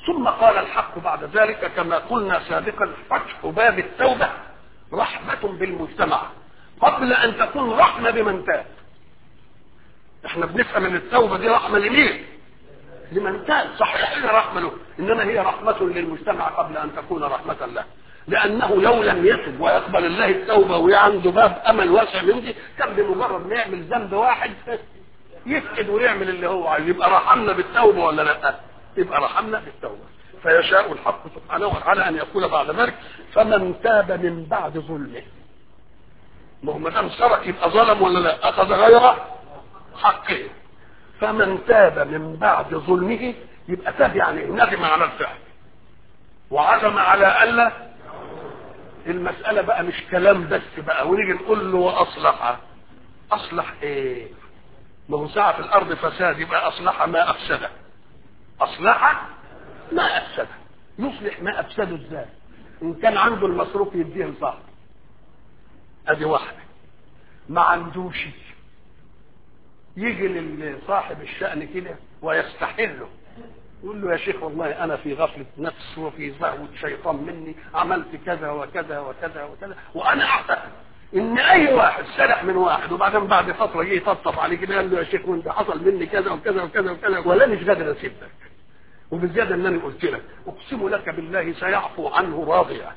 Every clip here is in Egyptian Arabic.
ثم قال الحق بعد ذلك كما قلنا سابقا فتح باب التوبة رحمة بالمجتمع قبل أن تكون رحمة بمن تاب احنا بنفهم ان التوبة دي رحمة لمين لمن تاب صحيح هي رحمة له انما هي رحمة للمجتمع قبل ان تكون رحمة له لانه لو لم يتب ويقبل الله التوبة وعنده باب امل واسع من دي كان بمجرد ما يعمل ذنب واحد يفقد ويعمل اللي هو عايز يبقى رحمنا بالتوبة ولا لا يبقى رحمنا بالتوبة فيشاء الحق سبحانه وتعالى ان يقول بعد ذلك فمن تاب من بعد ظلمه ما هو ما دام سرق يبقى ظلم ولا لا اخذ غير حقه فمن تاب من بعد ظلمه يبقى تاب يعني ندم على الفعل وعزم على الا المسألة بقى مش كلام بس بقى ونيجي نقول له وأصلح أصلح إيه؟ ما هو ساعة في الأرض فساد يبقى أصلح ما أفسده أصلح ما أفسده يصلح ما أفسده إزاي؟ إن كان عنده المصروف يديه لصاحبه أدي واحدة ما عندوش يجي لصاحب الشأن كده ويستحله يقول له يا شيخ والله انا في غفله نفس وفي زهوه شيطان مني عملت كذا وكذا وكذا وكذا وانا اعتقد ان اي واحد سرق من واحد وبعدين بعد فتره جه يطبطب عليه كده قال له يا شيخ وانت حصل مني كذا وكذا وكذا وكذا ولا مش قادر اسيبك وبالزياده ان انا قلت لك اقسم لك بالله سيعفو عنه راضيا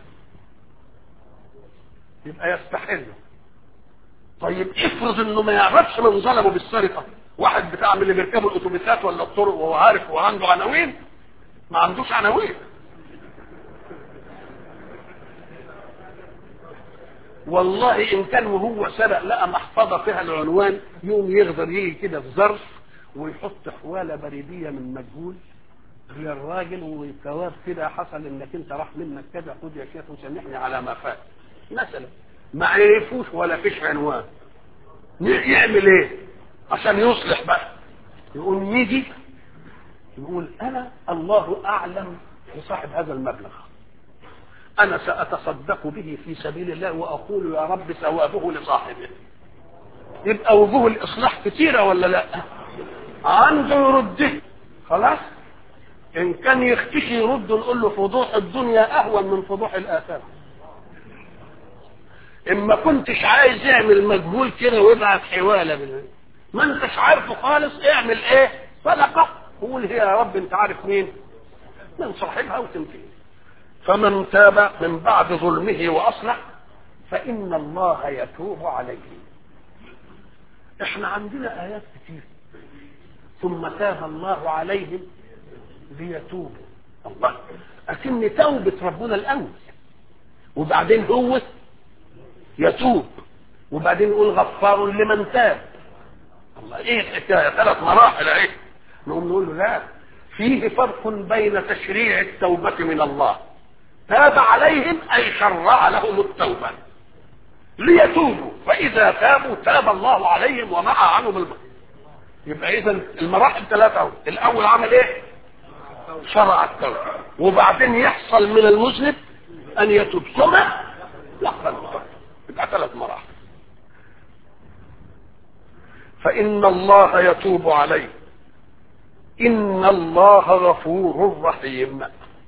يبقى يستحله طيب افرض انه ما يعرفش من ظلمه بالسرقه واحد بتاع من اللي بيركبوا الاتوبيسات ولا الطرق وهو عارف وعنده عناوين ما عندوش عناوين والله ان كان وهو سرق لقى محفظه فيها العنوان يوم يقدر يجي كده في ظرف ويحط حواله بريديه من مجهول للراجل وثواب كده حصل انك انت راح منك كذا خد يا شيخ وسامحني على ما فات مثلا ما عرفوش ولا فيش عنوان يعمل ايه عشان يصلح بقى يقوم يجي يقول انا الله اعلم بصاحب هذا المبلغ انا ساتصدق به في سبيل الله واقول يا رب ثوابه لصاحبه يبقى وجوه الاصلاح كتيره ولا لا عنده يرده خلاص ان كان يختشي يرد نقول له فضوح الدنيا اهون من فضوح الاخره اما كنتش عايز يعمل مجهول كده ويبعت حواله بالله ما انتش عارفه خالص اعمل ايه صدقه قول هي يا رب انت عارف مين من صاحبها وتمكين فمن تاب من بعد ظلمه واصلح فان الله يتوب عليه احنا عندنا ايات كتير ثم تاب الله عليهم ليتوبوا الله لكن توبة ربنا الاول وبعدين هو يتوب وبعدين يقول غفار لمن تاب الله ايه الحكايه ثلاث مراحل اهي نقوم نقول له لا فيه فرق بين تشريع التوبة من الله تاب عليهم اي شرع لهم التوبة ليتوبوا فاذا تابوا تاب الله عليهم ومحى عنهم الم... يبقى اذا المراحل ثلاثة اهو الاول عمل ايه شرع التوبة وبعدين يحصل من المذنب ان يتوب ثم يقبل التوبة يبقى ثلاث مراحل فإن الله يتوب عليه إن الله غفور رحيم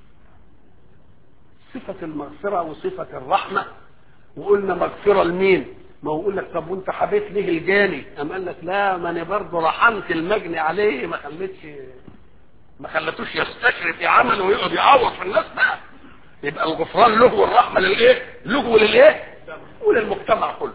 صفة المغفرة وصفة الرحمة وقلنا مغفرة لمين ما هو يقول لك طب وانت حبيت ليه الجاني قام قال لك لا ما انا برضه رحمت المجني عليه ما خليتش ما خلتوش يستشرف في عمله ويقعد يعوض في الناس بقى يبقى الغفران له والرحمه للايه؟ له وللايه؟ وللمجتمع كله.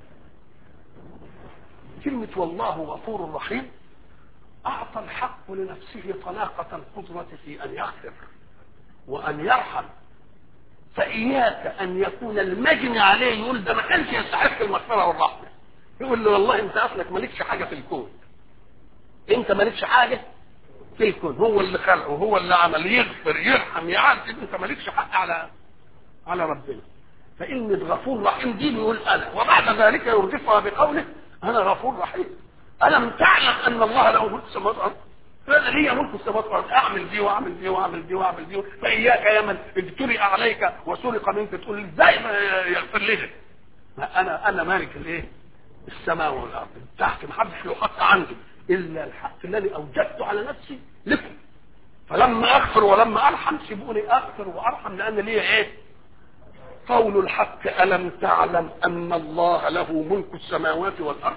كلمة والله غفور رحيم أعطى الحق لنفسه طلاقة القدرة في أن يغفر وأن يرحم فإياك أن يكون المجني عليه يقول ده ما كانش يستحق المغفرة والرحمة يقول له والله أنت أصلك مالكش حاجة في الكون أنت مالكش حاجة في الكون هو اللي خلقه هو اللي عمل يغفر يرحم يعذب أنت مالكش حق على على ربنا فإن غفور رحيم دي بيقول أنا وبعد ذلك يردفها بقوله أنا غفور رحيم ألم تعلم أن الله له ملك السماوات والأرض فأنا لي ملك السماوات والأرض أعمل دي وأعمل دي وأعمل دي وأعمل دي فإياك يا من ابتلي عليك وسرق منك تقول إزاي ما يغفر لي ما أنا أنا مالك الإيه؟ السماء والأرض تحت ما حدش له حق عندي إلا الحق الذي أوجدته على نفسي لكم فلما أخفى اغفر ولما ارحم سيبوني اغفر وارحم لان ليه ايه قول الحق الم تعلم ان الله له ملك السماوات والارض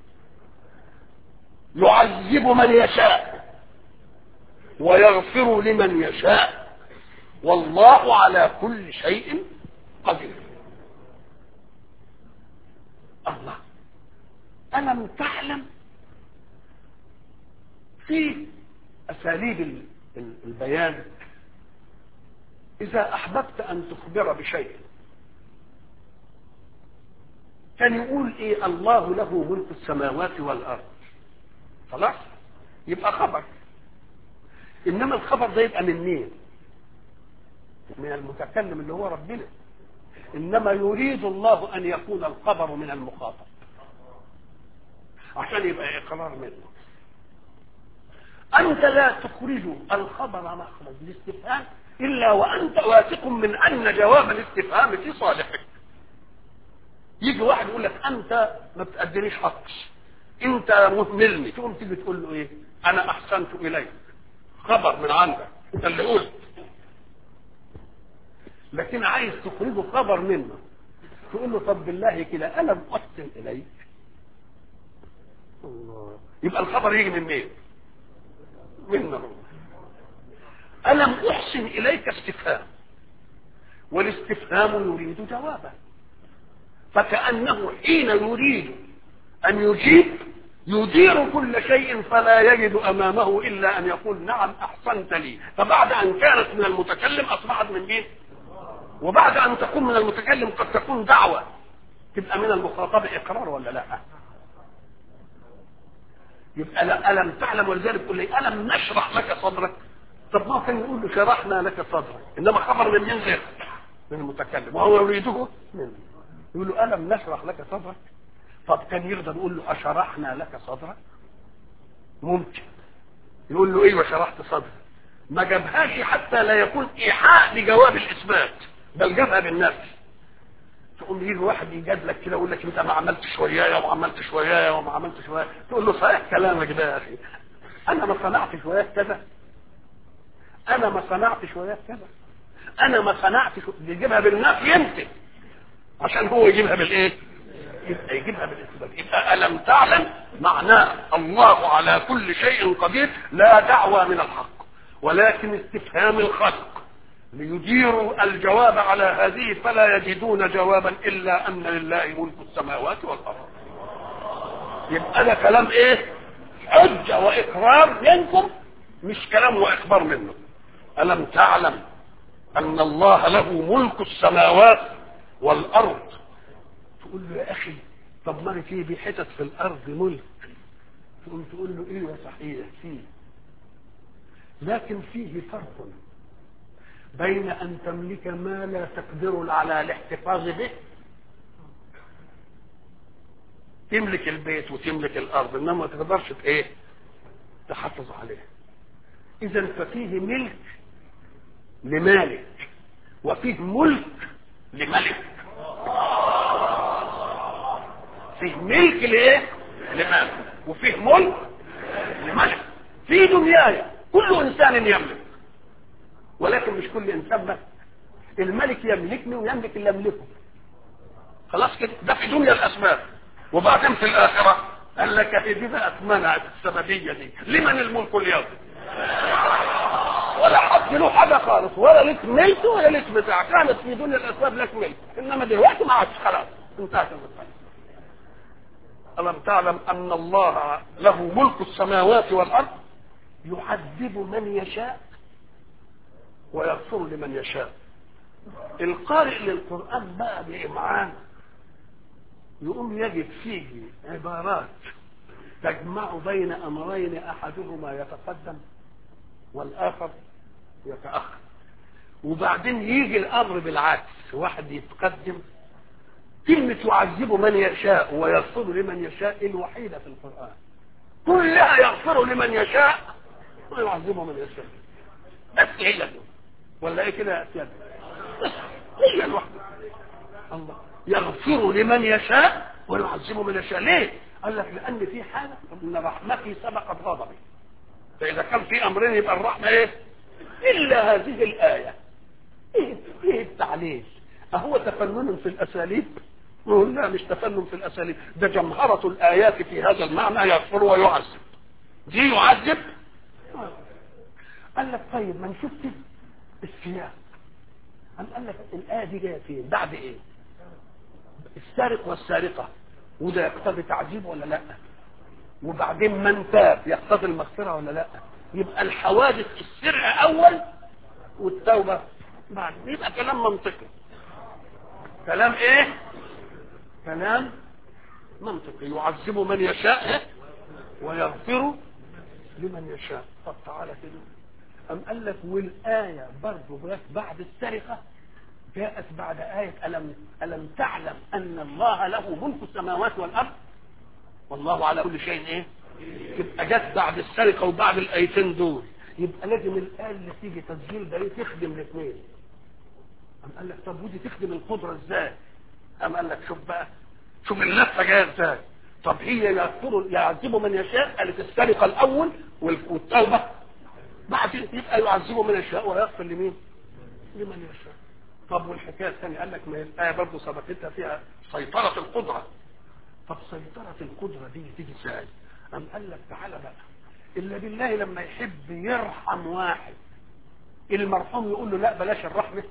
يعذب من يشاء ويغفر لمن يشاء والله على كل شيء قدير الله ألم تعلم في أساليب البيان إذا أحببت أن تخبر بشيء كان يقول إيه الله له ملك السماوات والأرض خلاص يبقى خبر إنما الخبر ده يبقى من مين من المتكلم اللي هو ربنا إنما يريد الله أن يكون الخبر من المخاطب عشان يبقى إقرار منه أنت لا تخرج الخبر مخرج الاستفهام إلا وأنت واثق من أن جواب الاستفهام في صالحك يجي واحد يقول لك أنت ما بتأدينيش حقي أنت مهملني تقوم تيجي تقول له إيه أنا أحسنت إليك خبر من عندك أنت اللي قلت لكن عايز تخرجه خبر منه تقول له طب بالله كده أنا أحسن إليك الله يبقى الخبر يجي من مين منه ألم أحسن إليك استفهام والاستفهام يريد جوابا فكأنه حين يريد أن يجيب يدير كل شيء فلا يجد أمامه إلا أن يقول نعم أحسنت لي فبعد أن كانت من المتكلم أصبحت من مين وبعد أن تكون من المتكلم قد تكون دعوة تبقى من المخاطب إقرار ولا لا يبقى لا ألم تعلم ولذلك تقول لي ألم نشرح لك صدرك طب ما كان يقول له شرحنا لك صدرك إنما خبر من مين غير من المتكلم وهو يريده منه يقول له ألم نشرح لك صدرك طب كان يقدر يقول له أشرحنا لك صدرك ممكن يقول له ايوه شرحت صدرك ما جابهاش حتى لا يكون ايحاء لجواب الاثبات بل جابها بالنفي تقوم يجي واحد يجادلك كده يقول لك انت ما عملتش ويايا وما عملتش ويايا وما عملتش ويايا تقول له صحيح كلامك ده يا اخي انا ما صنعتش وياك كذا انا ما صنعتش وياك كذا انا ما صنعتش يجيبها بالنفي يمكن عشان هو يجيبها بالايه يبقى يجيبها بالاثبات يبقى الم تعلم معناه الله على كل شيء قدير لا دعوى من الحق ولكن استفهام الخلق ليديروا الجواب على هذه فلا يجدون جوابا الا ان لله ملك السماوات والارض يبقى ده كلام ايه حجه واقرار منكم مش كلام واخبار منه الم تعلم ان الله له ملك السماوات والارض تقول له يا اخي طب ما في بحتت في الارض ملك تقوم تقول له ايه صحيح فيه لكن فيه فرق بين ان تملك ما لا تقدر على الاحتفاظ به تملك البيت وتملك الارض انما ما تقدرش ايه تحافظ عليه اذا ففيه ملك لمالك وفيه ملك لملك فيه ملك لايه لمالك وفيه ملك لملك في دنياي كل انسان يملك ولكن مش كل انسان ملك الملك يملكني ويملك اللي يملكه خلاص كده ده في دنيا الاسباب وبعدين في الاخره قال لك هي دي بقى اتمنعت السببيه دي لمن الملك اليوم ولا حد له حاجه خالص ولا لك ملك ولا لك بتاع كانت في دنيا الاسباب لك ملك انما دلوقتي ما عادش خلاص انتهت المساله ألم تعلم أن الله له ملك السماوات والأرض يعذب من يشاء ويغفر لمن يشاء القارئ للقرآن بقى بإمعان يقوم يجد فيه عبارات تجمع بين أمرين أحدهما يتقدم والآخر يتأخر وبعدين يجي الأمر بالعكس واحد يتقدم كلمة يعذب من يشاء ويغفر لمن يشاء الوحيدة في القرآن كلها يغفر لمن يشاء ويعذب من يشاء بس هي دي ولا ايه كده يا سيادة هي الوحدة الله يغفر لمن يشاء ويعذب من يشاء ليه قال لك لان في حاله ان رحمتي سبقت غضبي فاذا كان في امرين يبقى الرحمه ايه إلا هذه الآية إيه, إيه التعليل أهو تفنن في الأساليب نقول لا مش تفنن في الأساليب ده جمهرة الآيات في هذا المعنى يغفر ويعذب دي يعذب قال لك طيب ما نشوف كده السياق قام قال لك الآية دي جاية فين بعد إيه السارق والسارقة وده يقتضي تعذيب ولا لا وبعدين من تاب يقتضي المغفرة ولا لا يبقى الحوادث السرقة أول والتوبة بعد يبقى كلام منطقي كلام ايه كلام منطقي يعذب من يشاء ويغفر لمن يشاء طب تعالى كده أم قال لك والآية برضه جاءت بعد السرقة جاءت بعد آية ألم ألم تعلم أن الله له ملك السماوات والأرض والله على كل شيء إيه؟ يبقى جت بعد السرقة وبعد الآيتين دول يبقى لازم الآية اللي تيجي تسجيل ده تخدم الاثنين أم قال لك طب ودي تخدم القدرة إزاي؟ أم قال لك شوف بقى شوف اللفة جاية إزاي؟ طب هي يغفر يعذب من يشاء قالت السرقة الأول والتوبة بعد يبقى يعذب من يشاء ويغفر لمين؟ لمن يشاء طب والحكايه الثانيه قال لك ما هي الايه برضه سبقتها فيها سيطره القدره طب سيطره القدره دي تيجي ازاي؟ قام قال لك تعالى بقى الا بالله لما يحب يرحم واحد المرحوم يقول له لا بلاش الرحمه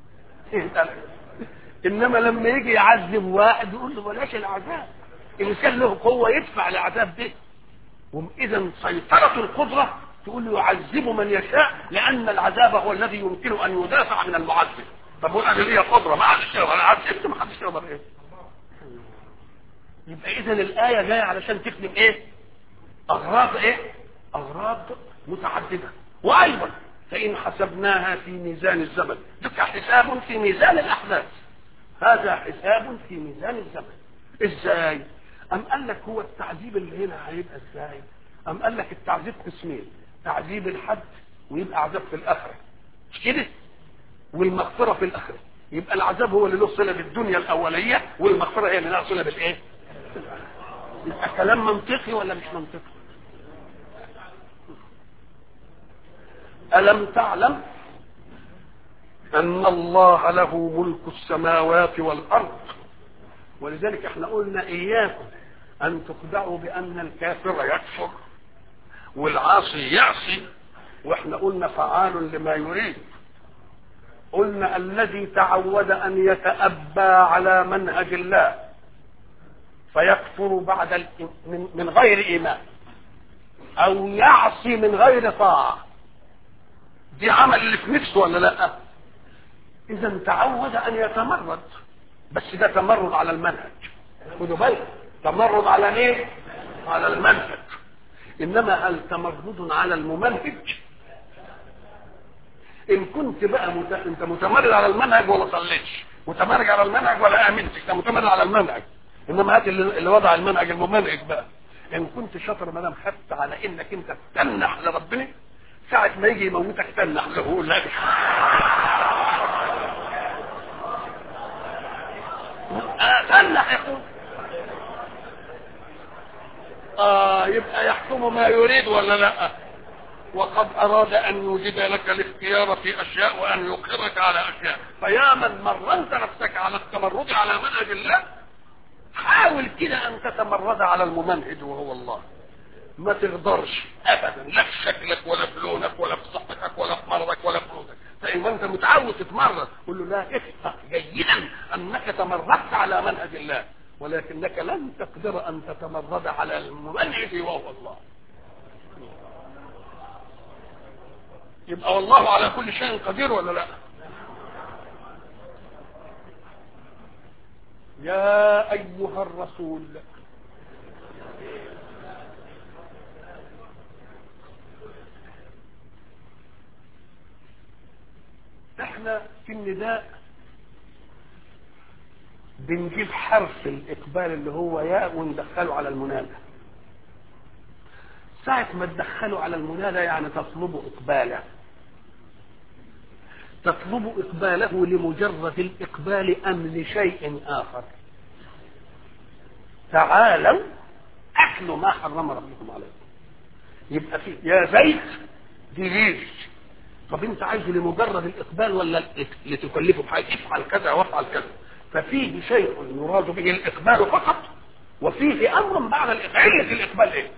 انما لما يجي يعذب واحد يقول له بلاش العذاب ان كان له قوه يدفع العذاب ده اذا سيطره القدره تقول له يعذب من يشاء لان العذاب هو الذي يمكن ان يدافع من المعذب طب هو انا ليا قدره ما حدش يقدر انا عذبت ما حدش يقدر ايه يبقى اذا الايه جايه علشان تخدم ايه اغراض ايه اغراض متعدده وايضا فان حسبناها في ميزان الزمن ذلك حساب في ميزان الاحداث هذا حساب في ميزان الزمن ازاي ام قال لك هو التعذيب اللي هنا هيبقى ازاي ام قال لك التعذيب قسمين تعذيب الحد ويبقى عذاب في الاخره مش كده والمغفره في الاخره يبقى العذاب هو اللي له صله بالدنيا الاوليه والمغفره هي اللي لها صله بالايه يبقى كلام منطقي ولا مش منطقي الم تعلم ان الله له ملك السماوات والارض ولذلك احنا قلنا اياكم ان تخدعوا بان الكافر يكفر والعاصي يعصي واحنا قلنا فعال لما يريد قلنا الذي تعود ان يتأبى على منهج الله فيكفر بعد ال... من... من غير ايمان او يعصي من غير طاعه دي عمل اللي في نفسه ولا لا اذا تعود ان يتمرد بس ده تمرد على المنهج خدوا بالك تمرد على ايه على المنهج انما هل تمرد على الممنهج ان كنت بقى مت... انت متمرد على المنهج ولا صليتش متمرد على المنهج ولا امنتش انت متمرد على المنهج انما هات اللي, اللي وضع المنهج الممنهج بقى ان كنت شاطر ما دام خدت على انك انت تتنح لربنا ساعة ما يجي يموتك تنح له لا تنح يقول آه يبقى يحكم ما يريد ولا لا وقد أراد أن يوجد لك الاختيار في أشياء وأن يقرك على أشياء فيا من مرنت نفسك على التمرد على منهج الله حاول كده أن تتمرد على الممنهج وهو الله ما تقدرش ابدا لا في شكلك ولا في لونك ولا في صحتك ولا في مرضك ولا في فلوسك فان انت متعود تتمرد قول له لا افهم جيدا انك تمردت على منهج الله ولكنك لن تقدر ان تتمرد على الممنهج وهو الله يبقى والله على كل شيء قدير ولا لا يا ايها الرسول احنا في النداء بنجيب حرف الاقبال اللي هو ياء وندخله على المنادى ساعة ما تدخله على المنادى يعني تطلب اقباله تطلب اقباله لمجرد الاقبال ام لشيء اخر تعالوا اكلوا ما حرم ربكم عليكم يبقى في يا زيت دي ليش طب انت عايزه لمجرد الاقبال ولا لتكلفه بحاجه افعل كذا وافعل كذا ففيه شيء يراد به الاقبال فقط وفيه امر بعد الإقبال. علة الاقبال ايه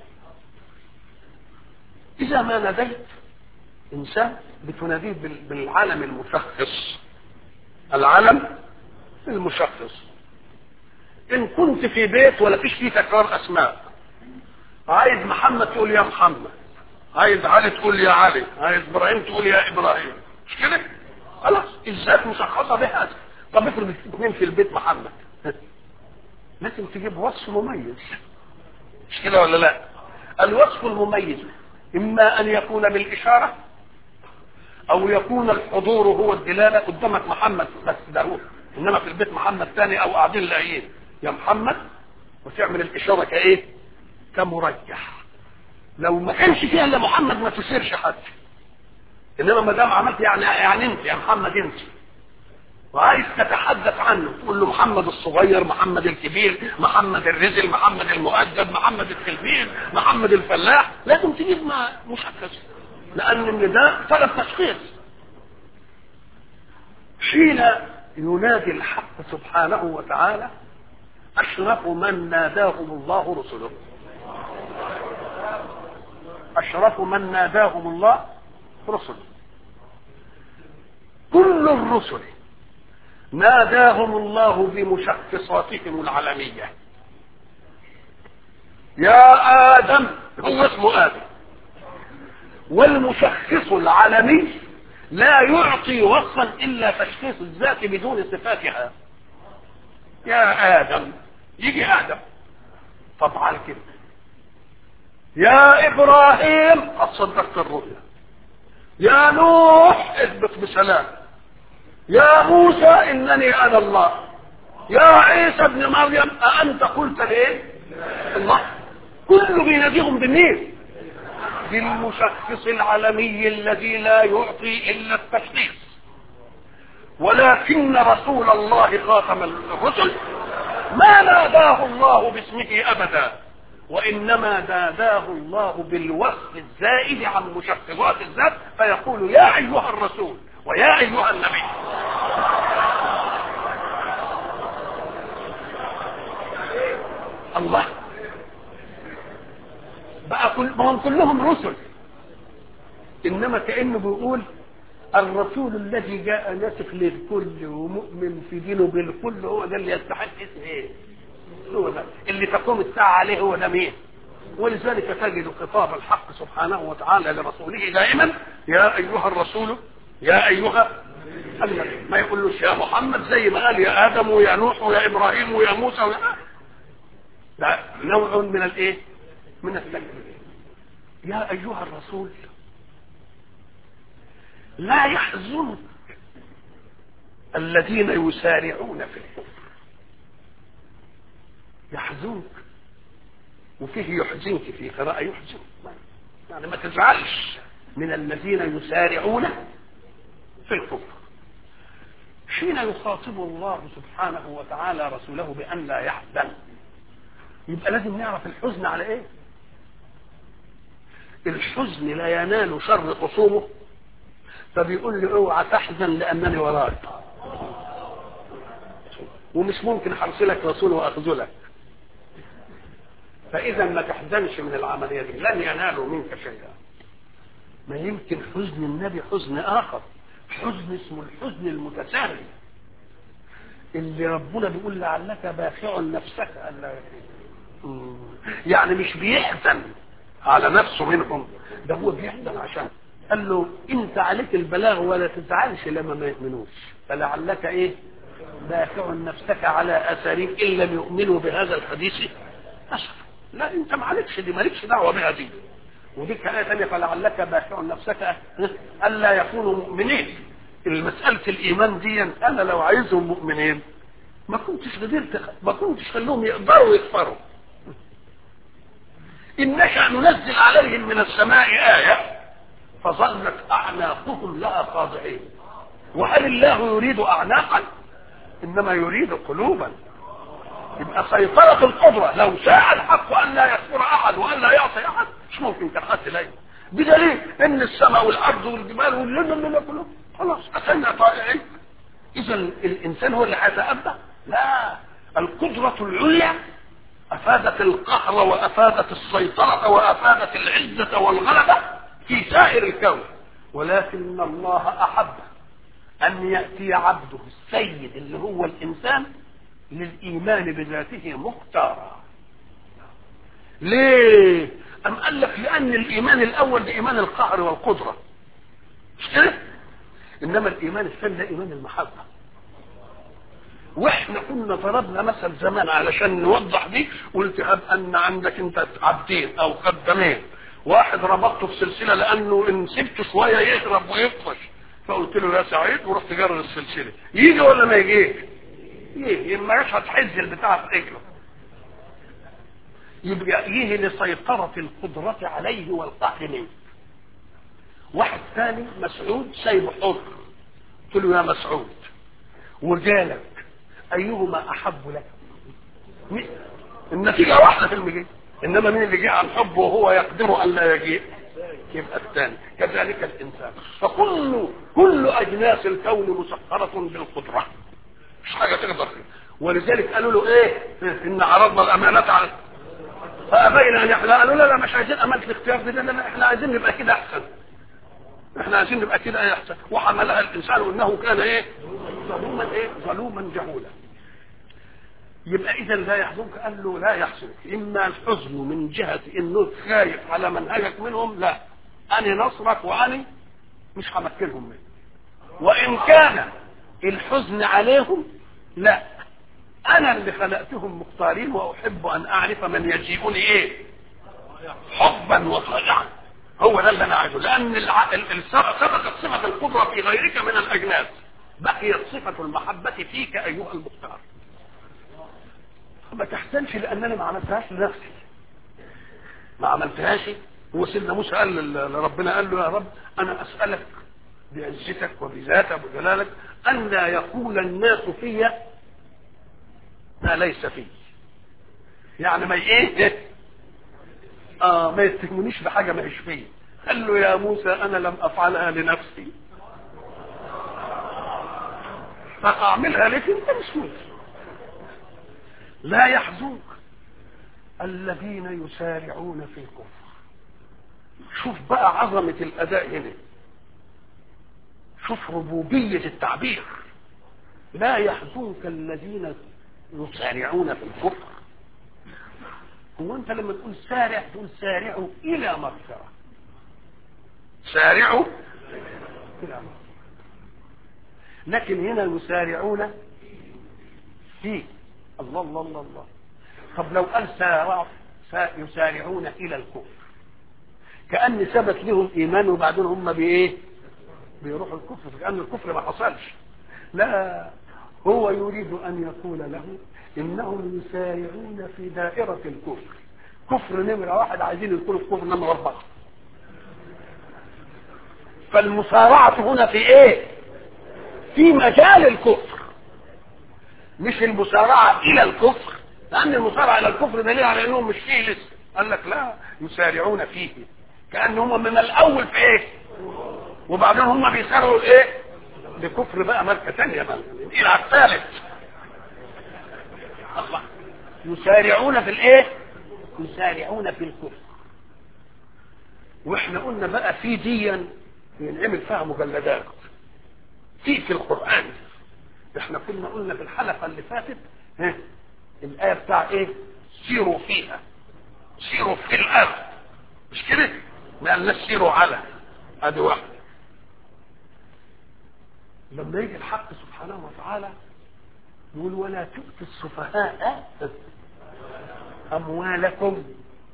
اذا ما ناديت انسان بتناديه بال- بالعلم المشخص العلم المشخص ان كنت في بيت ولا فيش فيه تكرار اسماء عايز محمد تقول يا محمد عايز علي تقول يا علي عايز ابراهيم تقول يا ابراهيم مش كده خلاص الذات مشخصه بهذا طب افرض اثنين في البيت محمد لازم تجيب وصف مميز مش كده ولا لا الوصف المميز اما ان يكون بالاشاره او يكون الحضور هو الدلاله قدامك محمد بس ده هو انما في البيت محمد ثاني او قاعدين لاقيين يا محمد وتعمل الاشاره كايه كمرجح لو ما كانش فيها الا محمد ما تسيرش حد انما ما دام عملت يعني يعني انت يا محمد انت وعايز تتحدث عنه تقول له محمد الصغير محمد الكبير محمد الرزل محمد المؤدب محمد التلميذ محمد الفلاح لازم تجيب مع مشخص لان النداء طلب تشخيص حين ينادي الحق سبحانه وتعالى اشرف من ناداهم الله رسله اشرف من ناداهم الله رسله كل الرسل ناداهم الله بمشخصاتهم العلمية يا آدم هو اسمه آدم والمشخص العلمي لا يعطي وصفا إلا تشخيص الذات بدون صفاتها يا آدم يجي آدم طبعا كده يا إبراهيم قد صدقت الرؤيا يا نوح اثبت بسلام يا موسى انني انا الله يا عيسى ابن مريم أأنت قلت ليه الله كله بيناديهم بمين بالمشخص العالمي الذي لا يعطي الا التشخيص ولكن رسول الله خاتم الرسل ما ناداه الله باسمه ابدا وانما ناداه الله بالوصف الزائد عن مشخصات الذات فيقول يا ايها الرسول ويا ايها النبي الله بقى كل ما هم كلهم رسل انما كانه بيقول الرسول الذي جاء ناسخ للكل ومؤمن في دينه بالكل هو ده اللي يستحق اسم ايه هو ده اللي تقوم الساعة عليه هو ده مين ولذلك تجد خطاب الحق سبحانه وتعالى لرسوله دائما يا ايها الرسول يا ايها النبي ما يقولوش يا محمد زي ما قال يا ادم ويا نوح ويا ابراهيم ويا موسى ويا ده نوع من الايه من التكبير يا ايها الرسول لا يحزنك الذين يسارعون في الكفر يحزنك وفيه يحزنك في قراءة يحزن يعني ما تزعلش من الذين يسارعون في الكفر حين يخاطب الله سبحانه وتعالى رسوله بأن لا يحزن يبقى لازم نعرف الحزن على ايه الحزن لا ينال شر خصومه فبيقول لي اوعى تحزن لانني وراك ومش ممكن ارسلك رسول واخذلك فاذا ما تحزنش من العمليه دي لن ينالوا منك شيئا ما يمكن حزن النبي حزن اخر حزن اسمه الحزن المتساهل اللي ربنا بيقول لعلك باخع نفسك الا يكون يعني مش بيحزن على نفسه منهم ده هو بيحزن عشان قال له انت عليك البلاغ ولا تزعلش لما ما يؤمنوش فلعلك ايه باخع نفسك على اثارهم ان لم يؤمنوا بهذا الحديث اسف لا انت ما عليكش دي مالكش دعوه بها دي ودي كلمه ثانيه فلعلك باخع نفسك الا يكونوا مؤمنين المساله الايمان دي انا لو عايزهم مؤمنين ما كنتش قدرت ما كنتش خلوهم يقدروا يكفروا ان نشا ننزل عليهم من السماء ايه فظلت اعناقهم لها خاضعين وهل الله يريد اعناقا انما يريد قلوبا يبقى سيطرة القدرة لو شاء الحق ان لا يكفر احد وان لا يعصي احد مش ممكن كان حد ليه بدليل ان السماء والارض والجبال والليل كله خلاص اتينا طائعين اذا الانسان هو اللي هيتأبى لا القدرة العليا افادت القهر وافادت السيطرة وافادت العزة والغلبة في سائر الكون ولكن الله احب ان يأتي عبده السيد اللي هو الانسان للايمان بذاته مختارا ليه ام قال لك لان الايمان الاول ده ايمان القهر والقدرة مش كده انما الايمان الثاني ده ايمان المحبه واحنا كنا ضربنا مثل زمان علشان نوضح دي قلت هب ان عندك انت عبدين او خدامين واحد ربطته في سلسله لانه ان سبته شويه يهرب ويطفش فقلت له يا سعيد ورحت جرر السلسله يجي ولا ما يجيش؟ يجي ما مش هتحز البتاع في رجله يبقى يجي لسيطره القدره عليه والقهر منه واحد ثاني مسعود سايبه حر قلت له يا مسعود وجالك ايهما احب لك النتيجة واحدة في المجيء انما مين اللي جاء عن حبه وهو يقدر ان لا يجيء يبقى الثاني كذلك الانسان فكل كل اجناس الكون مسخرة بالقدرة مش حاجة تقدر ولذلك قالوا له ايه ان عرضنا الامانة على فابين ان يحلى قالوا لا لا مش عايزين امانة الاختيار دي لا لا احنا عايزين نبقى كده احسن احنا عايزين نبقى كده ايه احسن وحملها الانسان انه كان ايه ظلوما ايه ظلوما جهولا يبقى اذا لا يحزنك قال له لا يحزنك اما الحزن من جهه انه خايف على منهجك منهم لا انا نصرك وانا مش همكنهم منه وان كان الحزن عليهم لا انا اللي خلقتهم مختارين واحب ان اعرف من يجيئني ايه حبا وطلعا هو ده اللي انا عايزه لان الع... ثبتت صفه القدره في غيرك من الاجناس بقيت صفه المحبه فيك ايها المختار ما تحزنش لان انا ما عملتهاش لنفسي ما عملتهاش هو سيدنا موسى قال لربنا قال له يا رب انا اسالك بعزتك وبذاتك وجلالك ان لا يقول الناس في ما ليس فيه يعني ما ايه اه ما يتهمنيش بحاجه ما هيش فيه قال له يا موسى انا لم افعلها لنفسي فاعملها لك انت مش موسى لا يحزنك الذين يسارعون في الكفر شوف بقى عظمة الأداء هنا شوف ربوبية التعبير لا يحزنك الذين يسارعون في الكفر هو انت لما تقول سارع تقول سارعوا الى مغفرة سارعوا الى مغفرة لكن هنا يسارعون في الله الله الله الله طب لو قال سارع يسارعون الى الكفر كأن ثبت لهم ايمان وبعدين هم بايه بيروحوا الكفر كأن الكفر ما حصلش لا هو يريد ان يقول له انهم يسارعون في دائرة الكفر كفر نمرة واحد عايزين يدخلوا في كفر نمرة أربعة فالمسارعة هنا في ايه في مجال الكفر مش المسارعة الى الكفر لان المسارعة الى الكفر دليل على انهم مش فيه لسه قال لك لا يسارعون فيه كأنهم من الاول في ايه وبعدين هم بيسارعوا ايه لكفر بقى ماركة ثانية بقى الى الثالث الله يسارعون في الايه يسارعون في الكفر واحنا قلنا بقى في ديا ينعمل فيها مجلدات في في القرآن احنا كنا قلنا في الحلقة اللي فاتت ها الآية بتاع ايه سيروا فيها سيروا في الأرض مش كده ما قالناش سيروا على ادي واحدة لما يجي الحق سبحانه وتعالى يقول ولا تؤتوا السفهاء أموالكم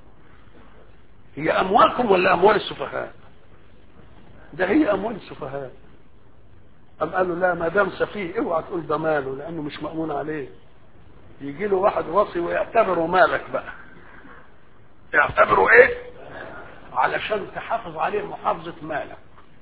هي أموالكم ولا أموال السفهاء ده هي أموال السفهاء أم قالوا لا ما دام سفيه اوعى تقول ده ماله لأنه مش مأمون عليه يجي له واحد وصي ويعتبره مالك بقى يعتبره ايه علشان تحافظ عليه محافظة مالك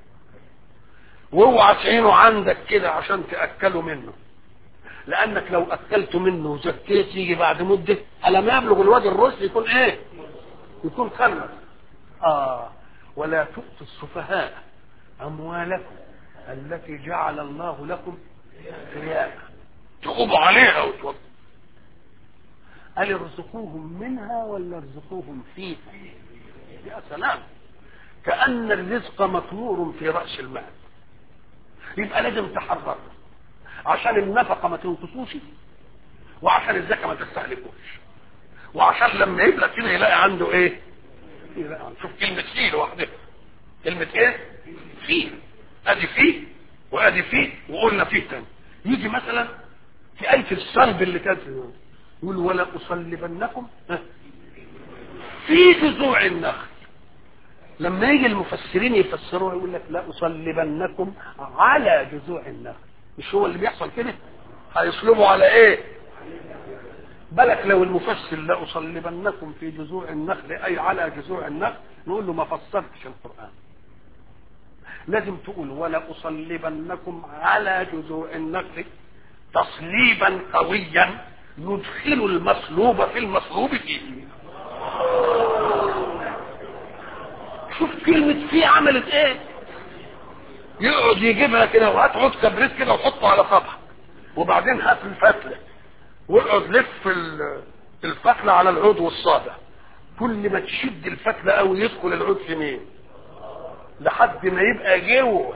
واوعى تعينه عندك كده عشان تأكله منه لانك لو اكلت منه وزكيت يجي بعد مده على ما يبلغ الواد الرشد يكون ايه يكون خلص اه ولا تؤتوا السفهاء أموالكم التي جعل الله لكم قياما تقوموا عليها وتوضوا قال ارزقوهم منها ولا ارزقوهم فيها يا سلام كأن الرزق مطمور في رأس المال يبقى لازم تحرر عشان النفقة ما تنقصوش وعشان الزكاة ما تستهلكوش وعشان لما يبلغ كده يلاقي عنده ايه يلاقي عنده. شوف كلمة فيه لوحدها كلمة ايه فيه ادي فيه وادي فيه وقلنا فيه تاني يجي مثلا في آية الصلب اللي كانت يقول ولا أصلبنكم في جذوع النخل لما يجي المفسرين يفسروها يقول لك لا أصلبنكم على جذوع النخل مش هو اللي بيحصل كده هيصلبوا على ايه بالك لو المفسر لا أصلبنكم في جذوع النخل أي على جذوع النخل نقول له ما فسرتش القرآن لازم تقول ولا أصلبنكم على جذوع النخل تصليبا قويا يدخل المصلوب في المصلوب فيه شوف كلمة فيه عملت ايه يقعد يجيبها كده وهات عود كبريت كده وحطه على صبعك وبعدين هات الفتلة واقعد لف الفتلة على العود والصابع كل ما تشد الفتلة قوي يدخل العود في مين لحد ما يبقى جوه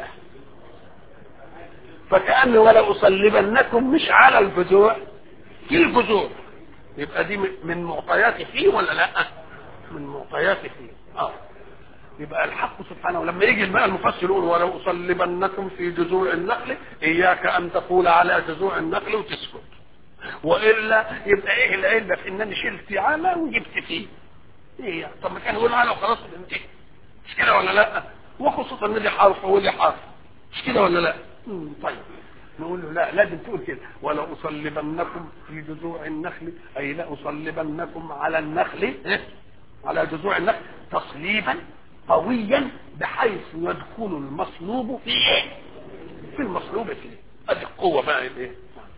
فكأن ولا أصلبنكم مش على الجذوع في الجذوع يبقى دي من معطيات فيه ولا لا من معطيات فيه اه يبقى الحق سبحانه لما يجي بقى المفسر يقول ولو أصلبنكم في جذوع النخل إياك أن تقول على جذوع النخل وتسكت وإلا يبقى إيه العلة في إنني شلت على وجبت فيه إيه طب ما كان يقول على وخلاص انتهي مش كده ولا لا وخصوصا ان دي حرف ودي حرف مش كده ولا لا مم. طيب نقول له لا لازم تقول كده ولا أصلبنكم في جذوع النخل أي لا أصلبنكم على النخل إيه؟ على جذوع النخل تصليبا قويا بحيث يدخل المصلوب في ايه في المصلوب فيه ادي القوه بقى الايه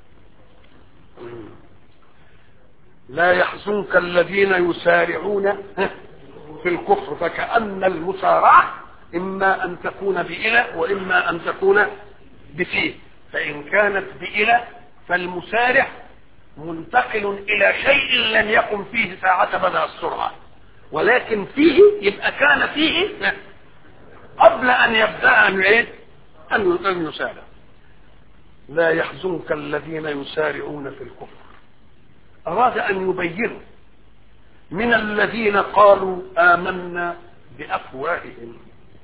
لا يحزنك الذين يسارعون في الكفر فكأن المسارعة إما أن تكون بإلى وإما أن تكون بفيه فإن كانت بإلى فالمسارع منتقل إلى شيء لم يكن فيه ساعة بدأ السرعة ولكن فيه يبقى كان فيه قبل ان يبدا ان ايه ان يسارع لا يحزنك الذين يسارعون في الكفر اراد ان يبينوا من الذين قالوا امنا بافواههم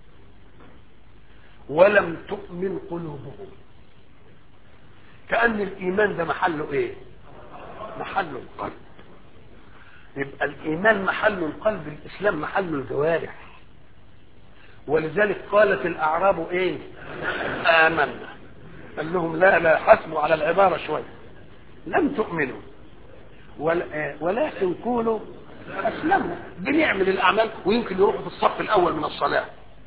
ولم تؤمن قلوبهم كان الايمان ده محله ايه محله القلب يبقى الإيمان محل القلب الإسلام محل الجوارح ولذلك قالت الأعراب إيه آمنا قال لهم لا لا حسبوا على العبارة شوية لم تؤمنوا ولكن كونوا أسلموا بنعمل الأعمال ويمكن يروحوا في الصف الأول من الصلاة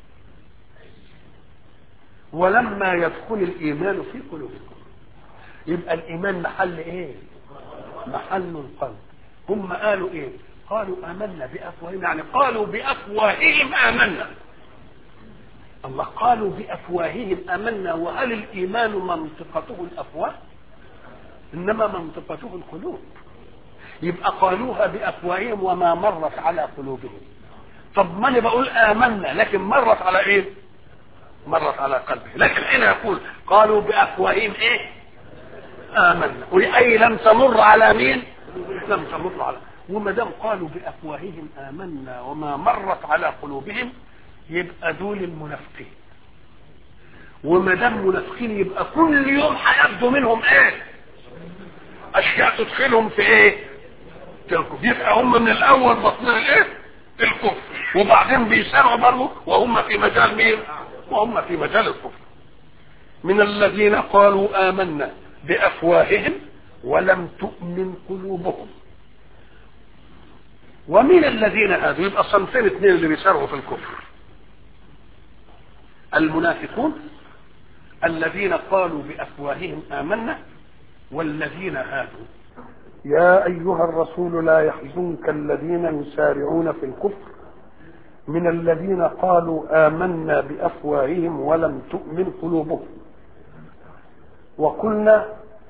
ولما يدخل الإيمان في قلوبكم يبقى الإيمان محل إيه محل القلب هم قالوا ايه قالوا امنا بافواههم يعني قالوا بافواههم امنا الله قالوا بافواههم امنا وهل الايمان منطقته الافواه انما منطقته القلوب يبقى قالوها بافواههم وما مرت على قلوبهم طب ما انا بقول امنا لكن مرت على ايه مرت على قلبه لكن هنا يقول قالوا بافواههم ايه امنا واي لم تمر على مين لم تمر على وما دام قالوا بافواههم امنا وما مرت على قلوبهم يبقى دول المنافقين وما دام منافقين يبقى كل يوم هيبدو منهم ايه اشياء تدخلهم في ايه في الكفر يبقى هم من الاول بطنها ايه الكفر وبعدين بيسارعوا برضه وهم في مجال مين وهم في مجال الكفر من الذين قالوا آمنا بأفواههم ولم تؤمن قلوبهم ومن الذين هادوا يبقى صنفين اثنين اللي بيسارعوا في الكفر المنافقون الذين قالوا بأفواههم آمنا والذين هادوا يا أيها الرسول لا يحزنك الذين يسارعون في الكفر من الذين قالوا آمنا بأفواههم ولم تؤمن قلوبهم وقلنا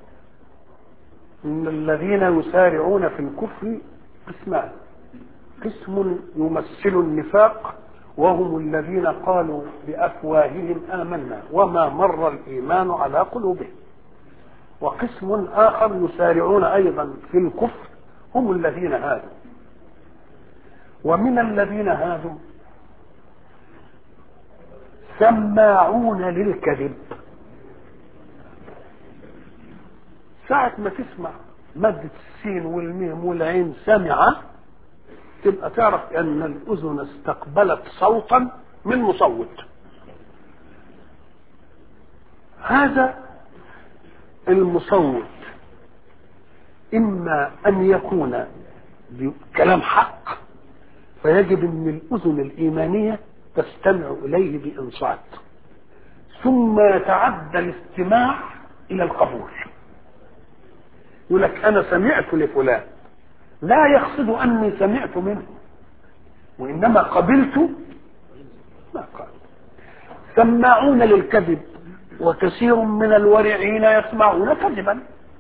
إن الذين يسارعون في الكفر قسمان قسم يمثل النفاق وهم الذين قالوا بأفواههم آمنا وما مر الإيمان على قلوبهم وقسم آخر يسارعون أيضا في الكفر هم الذين هادوا ومن الذين هادوا سماعون للكذب ساعة ما تسمع مادة السين والميم والعين سمع تبقى تعرف أن الأذن استقبلت صوتا من مصوت هذا المصوت إما أن يكون كلام حق فيجب أن الأذن الإيمانية تستمع إليه بإنصات ثم يتعدى الاستماع إلى القبول يقول لك أنا سمعت لفلان لا يقصد أني سمعت منه وإنما قبلت ما قال سماعون للكذب وكثير من الورعين يسمعون كذبا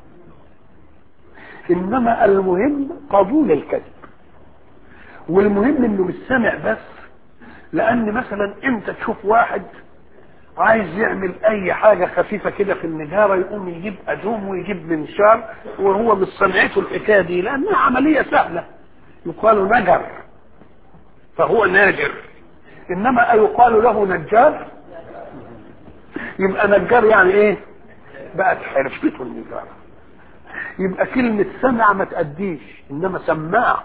إنما المهم قبول الكذب والمهم انه مش سامع بس لان مثلا انت تشوف واحد عايز يعمل اي حاجة خفيفة كده في النجارة يقوم يجيب ادوم ويجيب منشار وهو مش صنعته الحكاية دي لانها عملية سهلة يقال نجر فهو ناجر انما يقال له نجار يبقى نجار يعني ايه بقت حرفته النجارة يبقى كلمة سمع ما تأديش انما سماع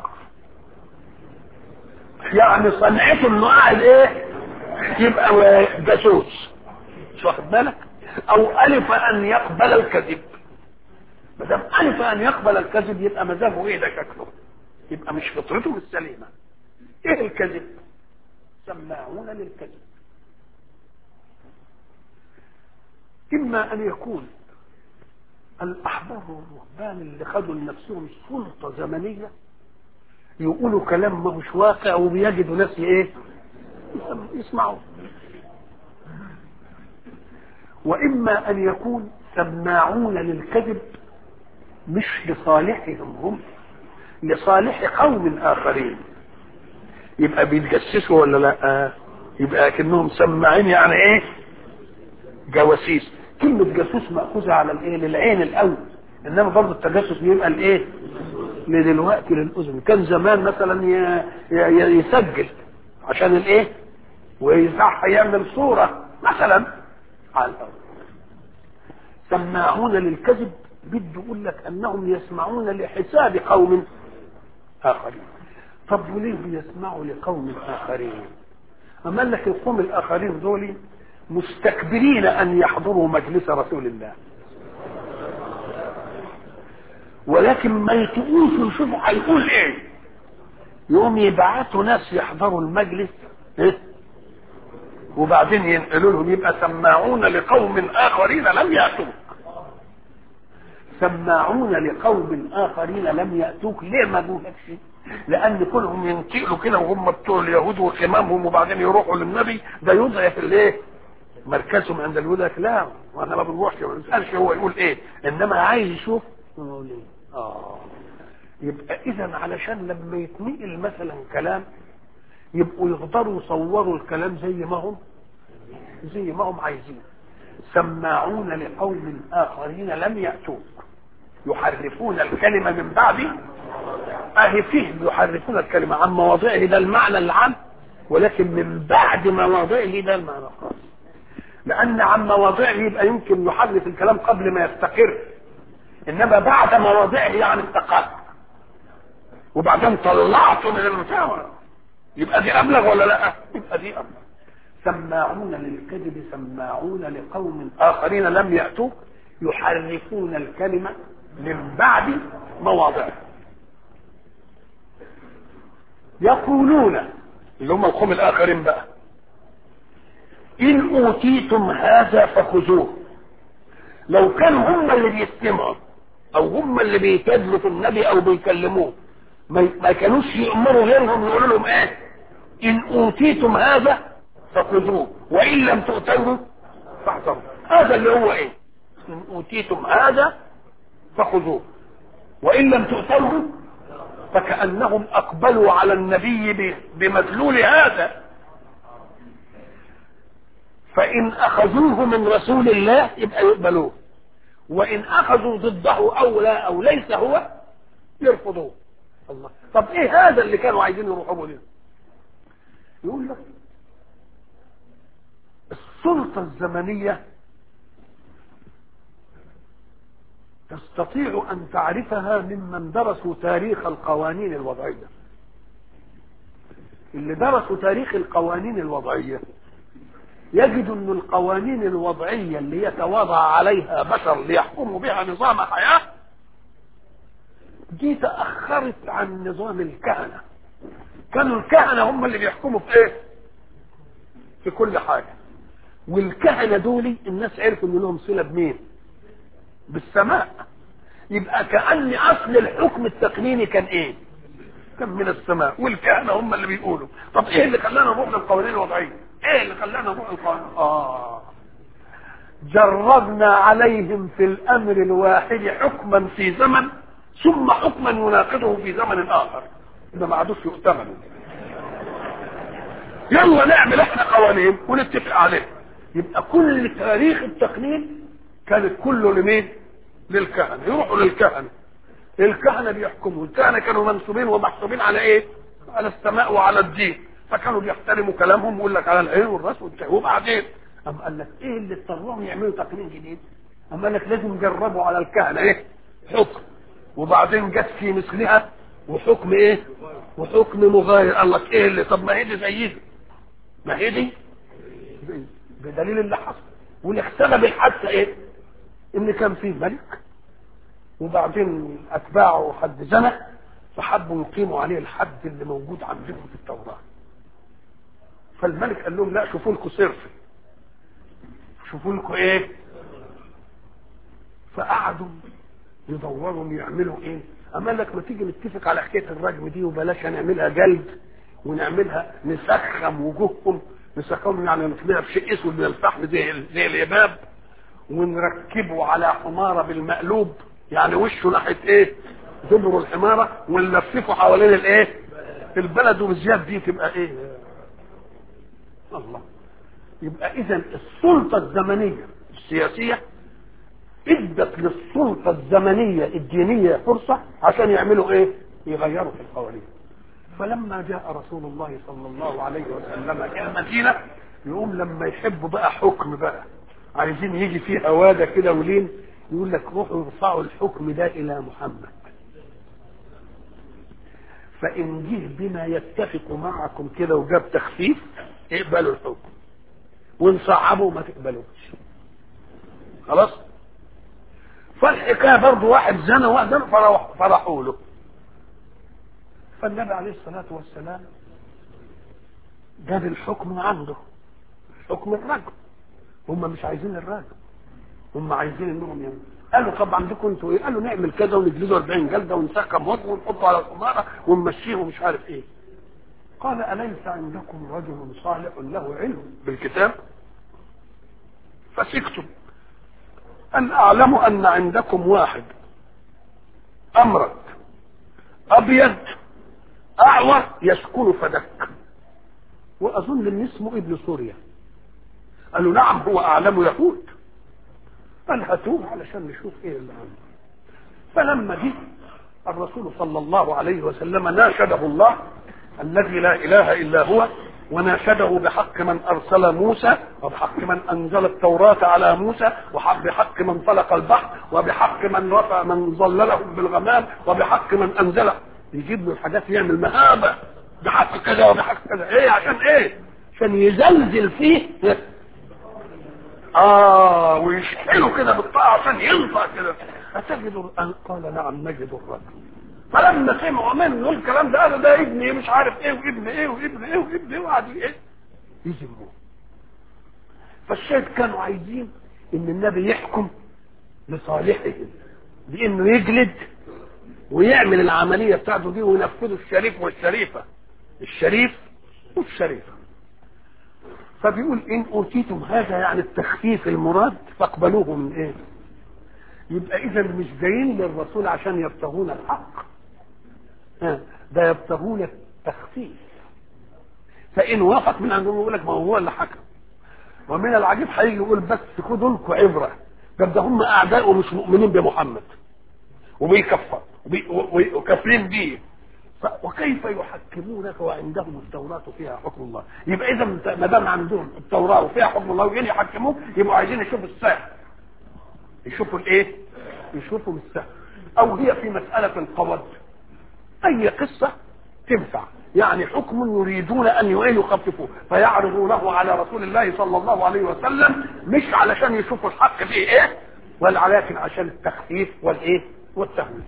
يعني صنعته انه قاعد ايه يبقى جاسوس مش واخد بالك او الف ان يقبل الكذب ما دام الف ان يقبل الكذب يبقى مزاجه ايه ده شكله يبقى مش فطرته السليمه ايه الكذب سماعون للكذب اما ان يكون الاحبار والرهبان اللي خدوا لنفسهم سلطه زمنيه يقولوا كلام ما هوش واقع وبيجدوا ناس ايه يسمعوا واما ان يكون سماعون للكذب مش لصالحهم هم لصالح قوم اخرين يبقى بيتجسسوا ولا لا يبقى كأنهم سماعين يعني ايه جواسيس كلمة جاسوس مأخوذة على الايه للعين الاول انما برضه التجسس بيبقى الايه لدلوقتي للاذن كان زمان مثلا يسجل عشان الايه ويصح يعمل صوره مثلا على الارض سماعون للكذب بده يقول لك انهم يسمعون لحساب قوم اخرين طب وليه بيسمعوا لقوم اخرين اما لك القوم الاخرين دول مستكبرين ان يحضروا مجلس رسول الله ولكن ما يتقوش ويشوفوا هيقول ايه يقوم يبعتوا ناس يحضروا المجلس إيه؟ وبعدين ينقلوا لهم يبقى سماعون لقوم اخرين لم ياتوك سماعون لقوم اخرين لم ياتوك ليه ما جوهكش لان كلهم ينتقلوا كده وهم بتوع اليهود وقمامهم وبعدين يروحوا للنبي ده يضعف الايه مركزهم عند اليهود لك لا وانا ما بنروحش ما بنسالش هو يقول ايه انما عايز يشوف يقول ايه آه. يبقى اذا علشان لما يتنقل مثلا كلام يبقوا يقدروا يصوروا الكلام زي ما هم زي ما هم عايزين سماعون لقوم اخرين لم ياتوك يحرفون الكلمه من بعد اهي فيه يحرفون الكلمه عن مواضعه ده المعنى العام ولكن من بعد مواضعه ده المعنى الخاص لان عن مواضعه يبقى يمكن يحرف الكلام قبل ما يستقر انما بعد مواضعه يعني استقر وبعدين طلعته من المساواه يبقى دي ابلغ ولا لا يبقى دي ابلغ سماعون للكذب سماعون لقوم اخرين لم ياتوك يحرفون الكلمه من بعد مواضعه يقولون اللي هم القوم الاخرين بقى ان اوتيتم هذا فخذوه لو كانوا هم اللي بيستمعوا او هم اللي بيتدلوا في النبي او بيكلموه ما كانوش يأمروا غيرهم يقولوا لهم ايه ان اوتيتم هذا فخذوه وان لم تؤتوه فاحذروا هذا اللي هو ايه ان اوتيتم هذا فخذوه وان لم تؤتوه فكانهم اقبلوا على النبي بمدلول هذا فان اخذوه من رسول الله يبقى يقبلوه وان اخذوا ضده او لا او ليس هو يرفضوه الله طب ايه هذا اللي كانوا عايزين يروحوا له يقول لك السلطة الزمنية تستطيع أن تعرفها ممن درسوا تاريخ القوانين الوضعية اللي درسوا تاريخ القوانين الوضعية يجد أن القوانين الوضعية اللي يتوضع عليها بشر ليحكموا بها نظام حياة دي تأخرت عن نظام الكهنة كانوا الكهنة هم اللي بيحكموا في ايه في كل حاجة والكهنة دول الناس عرفوا ان لهم صلة بمين بالسماء يبقى كأن اصل الحكم التقنيني كان ايه كان من السماء والكهنة هم اللي بيقولوا طب ايه اللي خلانا نروح للقوانين الوضعية ايه اللي خلانا نروح للقوانين اه جربنا عليهم في الامر الواحد حكما في زمن ثم حكما يناقضه في زمن اخر ده ما عادوش يؤتمنوا يلا نعمل احنا قوانين ونتفق عليها يبقى كل تاريخ التقنين كانت كله لمين للكهنه يروحوا للكهنه الكهنه بيحكموا الكهنه كانوا منسوبين ومحسوبين على ايه على السماء وعلى الدين فكانوا بيحترموا كلامهم ويقول لك على العين والراس والتهويه وبعدين أم قال لك ايه اللي اضطرهم يعملوا تقنين جديد أم قال لك لازم يجربوا على الكهنه ايه حكم وبعدين جت في مثلها وحكم ايه وحكم مغاير قال لك ايه اللي طب ما هي دي زي دي ما هي دي بدليل اللي حصل واللي سبب الحادثه ايه ان كان في ملك وبعدين اتباعه حد زنى فحبوا يقيموا عليه الحد اللي موجود عندكم في التوراه فالملك قال لهم لا شوفوا لكم صرف شوفوا لكم ايه فقعدوا يدوروا يعملوا ايه اما لك ما تيجي نتفق على حكايه الرجم دي وبلاش نعملها جلد ونعملها نسخم وجوههم نسخمهم يعني نطلعها بشيء اسود من الفحم زي زي الاباب ونركبه على حماره بالمقلوب يعني وشه ناحيه ايه؟ دبر الحماره ونلففه حوالين الايه؟ البلد وبالذات دي تبقى ايه؟ الله يبقى اذا السلطه الزمنيه السياسيه ادت للسلطة الزمنية الدينية فرصة عشان يعملوا ايه يغيروا في القوانين فلما جاء رسول الله صلى الله عليه وسلم الى المدينة يقوم لما يحبوا بقى حكم بقى عايزين يجي فيه هوادة كده ولين يقول لك روحوا ارفعوا الحكم ده الى محمد فان جه بما يتفق معكم كده وجاب تخفيف اقبلوا الحكم وان صعبوا ما تقبلوش خلاص فالحكايه برضه واحد زنى واحد زنى فرح فرحوا له فالنبي عليه الصلاه والسلام جاب الحكم عنده حكم الرجل هم مش عايزين الرجل هم عايزين انهم يعملوا قالوا طب عندكم انتوا ايه؟ قالوا نعمل كذا ونجلده 40 جلده ونسخم وجهه ونحطه على الحماره ونمشيه ومش عارف ايه. قال اليس عندكم رجل صالح له علم بالكتاب؟ فسكتم أن أعلم أن عندكم واحد أمرد أبيض أعور يسكن فدك وأظن أن اسمه ابن سوريا قالوا نعم هو أعلم يهود قال هاتوه علشان نشوف إيه اللي عنده فلما جه الرسول صلى الله عليه وسلم ناشده الله الذي لا إله إلا هو وناشده بحق من ارسل موسى وبحق من انزل التوراة على موسى وبحق من طلق البحر وبحق من رفع من ظللهم بالغمام وبحق من انزل يجيب له الحاجات يعمل مهابة بحق كذا وبحق كذا ايه عشان ايه عشان يزلزل فيه اه ويشحنه كده بالطاعة عشان ينفع كده أتجد الآن قال نعم نجد الرجل فلما سمعوا منه الكلام ده قالوا ده ابني مش عارف ايه وابن ايه وابن ايه وابن ايه وقعدوا ايه يذموه فالشاهد كانوا عايزين ان النبي يحكم لصالحهم بانه يجلد ويعمل العمليه بتاعته دي وينفذوا الشريف والشريفه الشريف والشريفة فبيقول إن أوتيتم هذا يعني التخفيف المراد فاقبلوه من إيه؟ يبقى إذا مش جايين للرسول عشان يبتغون الحق ها، ده يبتغون التخفيف فإن وافق من عندهم يقول لك ما هو اللي حكم ومن العجيب هيجي يقول بس خدوا لكم عبرة ده ده هم أعداء ومش مؤمنين بمحمد وبيكفر وبي- وبي- وكافرين بيه ف- وكيف يحكمونك وعندهم التوراة فيها حكم الله يبقى إذا ما دام عندهم التوراة وفيها حكم الله وجايين يحكموك يبقوا عايزين يشوفوا السهل يشوفوا الايه يشوفوا السهل او هي في مسألة القواعد اي قصة تنفع يعني حكم يريدون ان يخففوه فيعرضونه على رسول الله صلى الله عليه وسلم مش علشان يشوفوا الحق فيه ايه ولكن عشان التخفيف والايه والتهويل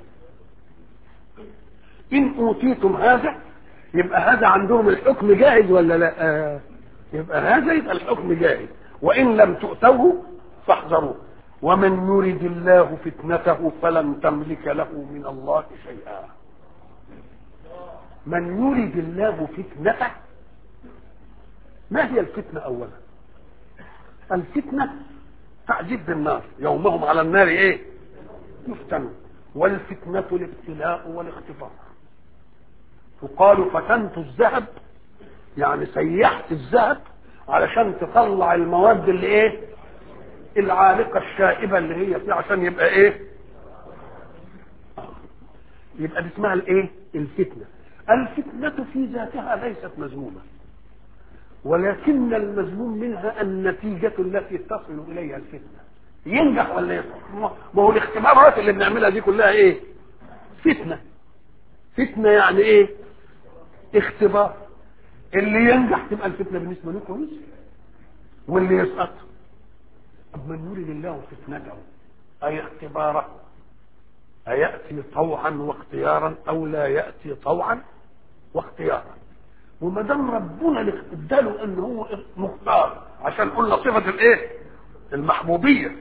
ان اوتيتم هذا يبقى هذا عندهم الحكم جاهز ولا لا آه. يبقى هذا يبقى الحكم جاهز وان لم تؤتوه فاحذروه ومن يرد الله فتنته فلن تملك له من الله شيئا من يرد الله فتنته ما هي الفتنة أولا الفتنة تعذيب بالنار يومهم على النار ايه يفتنون والفتنة الابتلاء والاختبار تقال فتنت الذهب يعني سيحت الذهب علشان تطلع المواد اللي ايه العالقة الشائبة اللي هي فيه عشان يبقى ايه يبقى دي اسمها الايه الفتنة الفتنة في ذاتها ليست مذمومة ولكن المذموم منها النتيجة التي تصل إليها الفتنة ينجح ولا يسقط ما هو الاختبارات اللي بنعملها دي كلها ايه فتنة فتنة يعني ايه اختبار اللي ينجح تبقى الفتنة بالنسبة له كويس واللي يسقط طب من يريد الله فتنته أي اختباره أيأتي طوعا واختيارا أو لا يأتي طوعا واختيارا وما دام ربنا اللي اداله ان هو مختار عشان قلنا صفة الايه؟ المحبوبية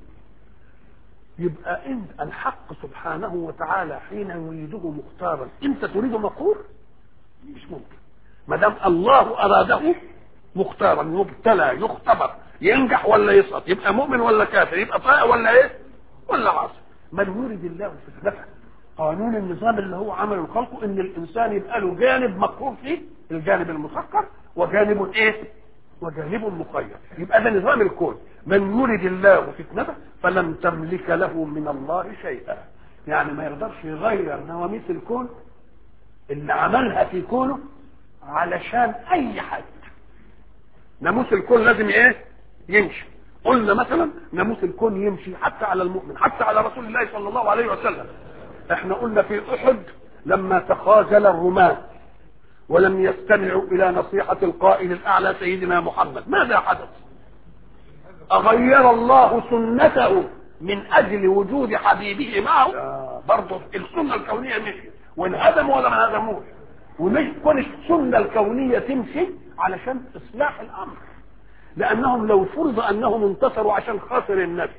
يبقى انت الحق سبحانه وتعالى حين يريده مختارا انت تريد مقهور؟ مش ممكن ما دام الله اراده مختارا مبتلى يختبر ينجح ولا يسقط يبقى مؤمن ولا كافر يبقى طائع ولا ايه ولا عاصي من يريد الله فتنته قانون النظام اللي هو عمله خلقه ان الانسان يبقى له جانب مقهور فيه الجانب المسخر وجانب ايه وجانب مقيد يبقى ده نظام الكون من يريد الله فتنته فلم تملك له من الله شيئا يعني ما يقدرش يغير نواميس الكون اللي عملها في كونه علشان اي حد ناموس الكون لازم ايه يمشي قلنا مثلا ناموس الكون يمشي حتى على المؤمن حتى على رسول الله صلى الله عليه وسلم احنا قلنا في احد لما تخاذل الرماة ولم يستمعوا الى نصيحة القائد الاعلى سيدنا محمد ماذا حدث اغير الله سنته من اجل وجود حبيبه معه برضه السنة الكونية مشيت وانهدموا ولا ما هدموش ومش كون السنة الكونية تمشي علشان اصلاح الامر لانهم لو فرض انهم انتصروا عشان خاطر النبي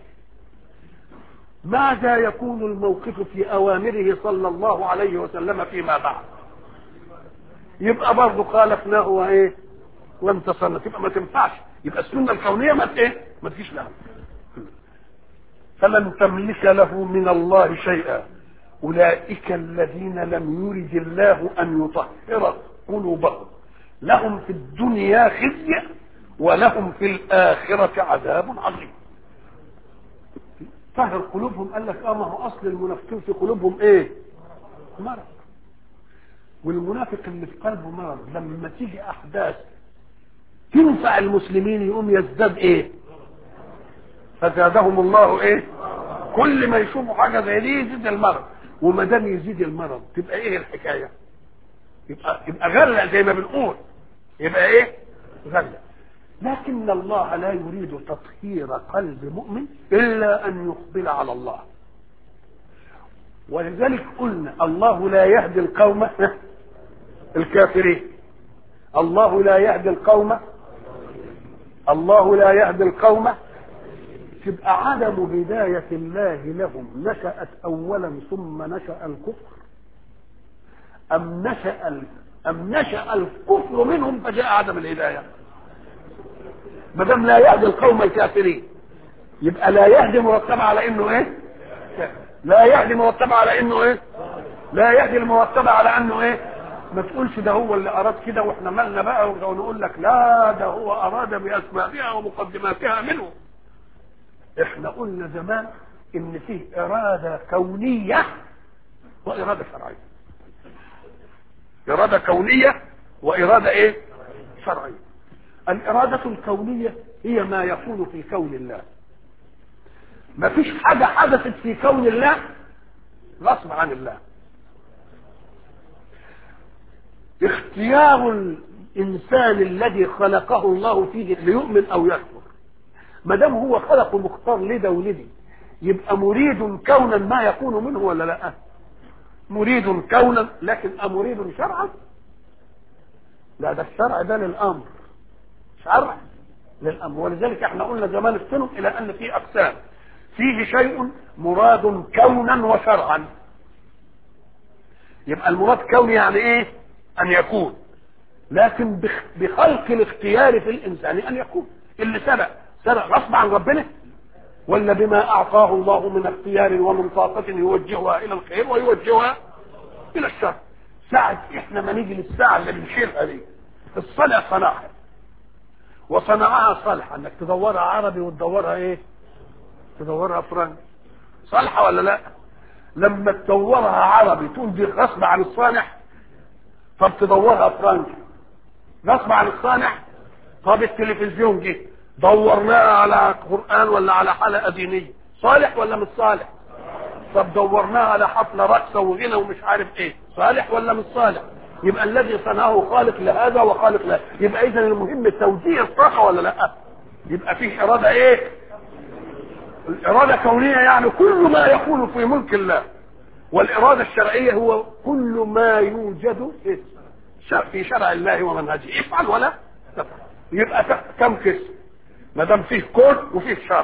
ماذا يكون الموقف في اوامره صلى الله عليه وسلم فيما بعد يبقى برضه خالفناه وايه وانتصرنا تبقى ما تنفعش يبقى السنه الكونيه ما ايه ما تجيش لها فلن تملك له من الله شيئا اولئك الذين لم يرد الله ان يطهر قلوبهم لهم في الدنيا خزي ولهم في الآخرة عذاب عظيم طهر قلوبهم قال لك اه ما هو اصل المنافقين في قلوبهم ايه مرض والمنافق اللي في قلبه مرض لما تيجي احداث تنفع المسلمين يقوم يزداد ايه فزادهم الله ايه كل ما يشوفوا حاجه زي دي يزيد المرض وما دام يزيد المرض تبقى ايه الحكايه يبقى يبقى غلة زي ما بنقول يبقى ايه غلة لكن الله لا يريد تطهير قلب مؤمن الا ان يقبل على الله ولذلك قلنا الله لا يهدي القوم الكافرين الله لا يهدي القوم الله لا يهدي القوم تبقى عدم هداية الله لهم نشأت أولا ثم نشأ الكفر أم نشأ ام نشا الكفر منهم فجاء عدم الهدايه ما دام لا يهدي القوم الكافرين يبقى لا يهدي مرتب على انه ايه لا يهدي مرتب على انه ايه لا يهدي المرتب على انه ايه ما تقولش ده هو اللي اراد كده واحنا مالنا بقى ونقول لك لا ده هو اراد باسبابها ومقدماتها منه احنا قلنا زمان ان فيه اراده كونيه واراده شرعيه اراده كونيه واراده ايه شرعيه الاراده الكونيه هي ما يكون في كون الله ما فيش حاجه حدثت في كون الله غصب عن الله اختيار الانسان الذي خلقه الله فيه ليؤمن او يكفر ما دام هو خلقه مختار لده ولدي يبقى مريد كونا ما يكون منه ولا لا مريد كونا لكن امريد شرعا لا ده الشرع ده للامر شرع للامر ولذلك احنا قلنا زمان السنن الى ان في اقسام فيه شيء مراد كونا وشرعا يبقى المراد كوني يعني ايه ان يكون لكن بخلق الاختيار في الانسان ان يكون اللي سرق سرق غصب عن ربنا ولا بما اعطاه الله من اختيار ومن طاقة يوجهها الى الخير ويوجهها الى الشر ساعة احنا ما نيجي للساعة اللي بنشيلها دي الصنع صنعها وصنعها صالحة انك تدورها عربي وتدورها ايه تدورها فرنسي صالحة ولا لا لما تدورها عربي تقول دي غصب عن الصانع طب تدورها فرنسي غصب عن الصانع طب التلفزيون جه دورناها على قرآن ولا على حلقة دينية صالح ولا مش صالح طب دورناها على حفلة رقصة وغنى ومش عارف ايه صالح ولا مش صالح يبقى الذي صنعه خالق لهذا وخالق له يبقى اذا المهم توزيع الطاقة ولا لا يبقى فيه ارادة ايه الارادة كونية يعني كل ما يكون في ملك الله والإرادة الشرعية هو كل ما يوجد في شرع الله ومنهجه افعل ولا تفعل يبقى كم قسم ما دام فيه كون وفيه شرع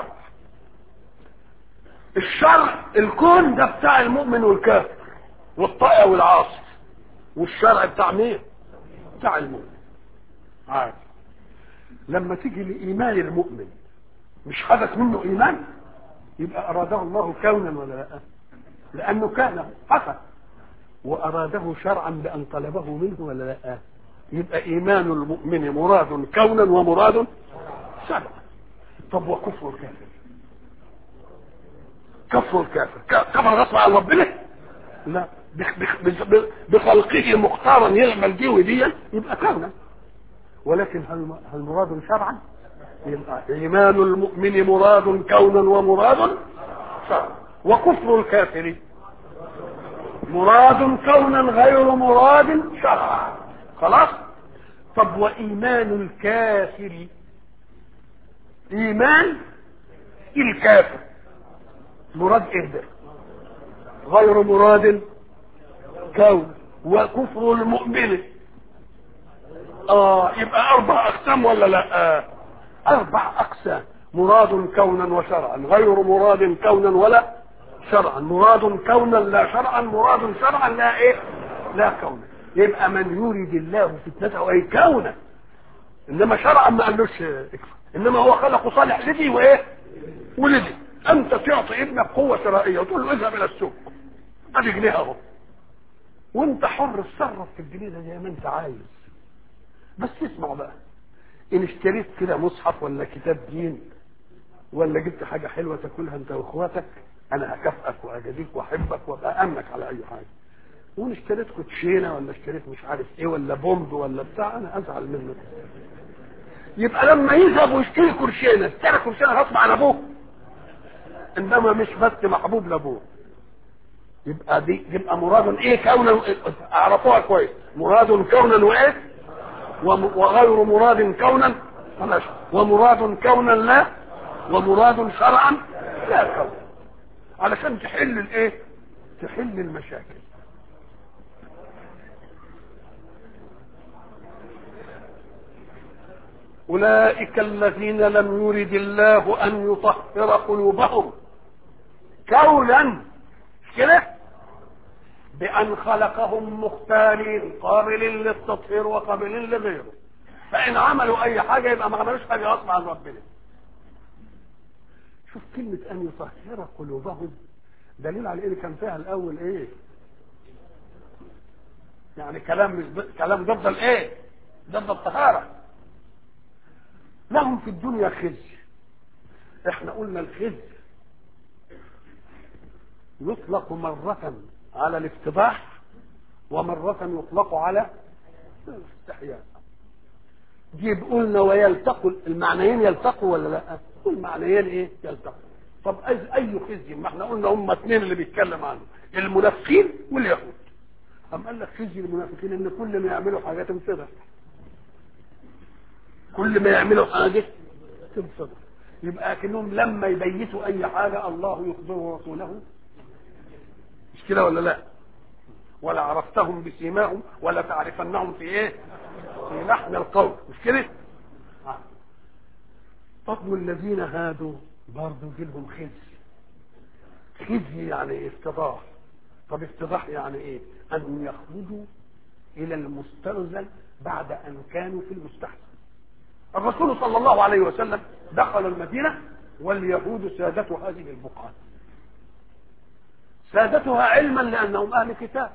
الشرع الكون ده بتاع المؤمن والكافر والطائع والعاصي والشرع بتاع مين بتاع المؤمن عادي لما تيجي لإيمان المؤمن مش حدث منه إيمان يبقى أراده الله كونا ولا لا لأنه كان حصل وأراده شرعا بأن طلبه منه ولا لا يبقى إيمان المؤمن مراد كونا ومراد شرعا طب وكفر الكافر كفر الكافر كفر غصب عن ربنا لا بخلقه مختارا يعمل دي ودي يبقى كونا ولكن هل هل مراد شرعا يبقى ايمان المؤمن مراد كونا ومراد شرعا وكفر الكافر مراد كونا غير مراد شرعا خلاص طب وايمان الكافر ايمان الكافر مراد ايه ده غير مراد كون وكفر المؤمن اه يبقى اربع اقسام ولا لا آه. اربع اقسام مراد كونا وشرعا غير مراد كونا ولا شرعا مراد كونا لا شرعا مراد شرعا لا ايه لا كونا يبقى من يريد الله فتنته اي كونا انما شرعا ما قالوش اكفر انما هو خلقه صالح لدي وايه ولدي انت تعطي ابنك قوه شرائيه وتقول له اذهب الى السوق ادي جنيه اهو وانت حر تصرف في الجنيه ده زي ما انت عايز بس اسمع بقى ان اشتريت كده مصحف ولا كتاب دين ولا جبت حاجه حلوه تاكلها انت واخواتك انا هكافئك واجازيك واحبك وابقى امنك على اي حاجه وان اشتريت كوتشينه ولا اشتريت مش عارف ايه ولا بومب ولا بتاع انا ازعل منك يبقى لما يذهب ويشتري كرشينه اشترى كرشينه غصب عن ابوه انما مش بس محبوب لابوه يبقى دي يبقى مراد ايه كونا اعرفوها كويس مراد كونا وايه وغير مراد كونا خلاص ومراد كونا لا ومراد شرعا لا كون علشان تحل الايه تحل المشاكل أولئك الذين لم يرد الله أن يطهر قلوبهم كونا كده بأن خلقهم مختارين قابلين للتطهير وقابلين لغيره فإن عملوا أي حاجة يبقى ما عملوش حاجة غصب عن ربنا شوف كلمة أن يطهر قلوبهم دليل على إيه كان فيها الأول إيه يعني كلام مش ب... كلام ضد الإيه ضد الطهارة لهم في الدنيا خزي احنا قلنا الخزي يطلق مرة على الافتضاح ومرة يطلق على الاستحياء جيب قلنا ويلتقوا المعنيين يلتقوا ولا لا المعنيين ايه يلتقوا طب اي اي خزي ما احنا قلنا هم اثنين اللي بيتكلم عنه المنافقين واليهود أم قال لك خزي المنافقين ان كل ما يعملوا حاجات تنفضح كل ما يعملوا حاجه تنفضح يبقى كأنهم لما يبيتوا اي حاجه الله يخبر رسوله مش كده ولا لا ولا عرفتهم بسيماهم ولا تعرفنهم في ايه في لحن القول مش كده طب والذين هادوا برضه جيلهم خزي خزي يعني افتضاح طب افتضاح يعني ايه ان يخرجوا الى المسترزل بعد ان كانوا في المستحسن الرسول صلى الله عليه وسلم دخل المدينه واليهود سادة هذه البقعه سادتها علما لانهم اهل كتاب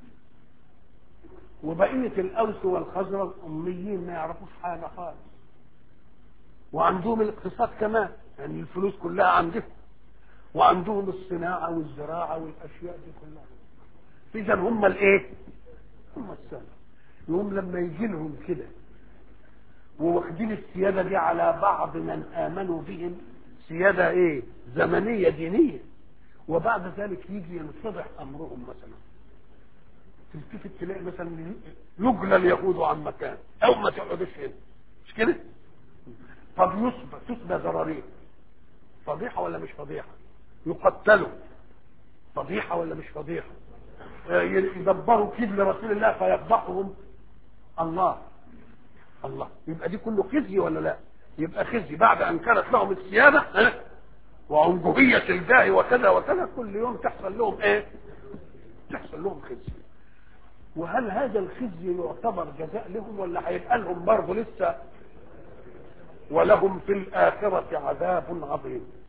وبقيه الاوس والخزرج اميين ما يعرفوش حاجه خالص وعندهم الاقتصاد كمان يعني الفلوس كلها عندهم وعندهم الصناعه والزراعه والاشياء دي كلها اذا هم الايه هم السنه يوم لما يجي لهم كده وواخدين السياده دي على بعض من امنوا بهم سياده ايه زمنيه دينيه وبعد ذلك يجي ينفضح امرهم مثلا تلتفت تلاقي مثلا يجلى اليهود عن مكان او ما تقعدوش هنا مش كده طب يصبى تسبى ضرارين فضيحه ولا مش فضيحه يقتلوا فضيحه ولا مش فضيحه يدبروا كيد لرسول الله فيفضحهم الله الله يبقى دي كله خزي ولا لا يبقى خزي بعد ان كانت لهم السياده ها وعنجهية الجاه وكذا وكذا كل يوم تحصل لهم ايه تحصل لهم خزي وهل هذا الخزي يعتبر جزاء لهم ولا هيبقى لهم برضه لسه ولهم في الآخرة عذاب عظيم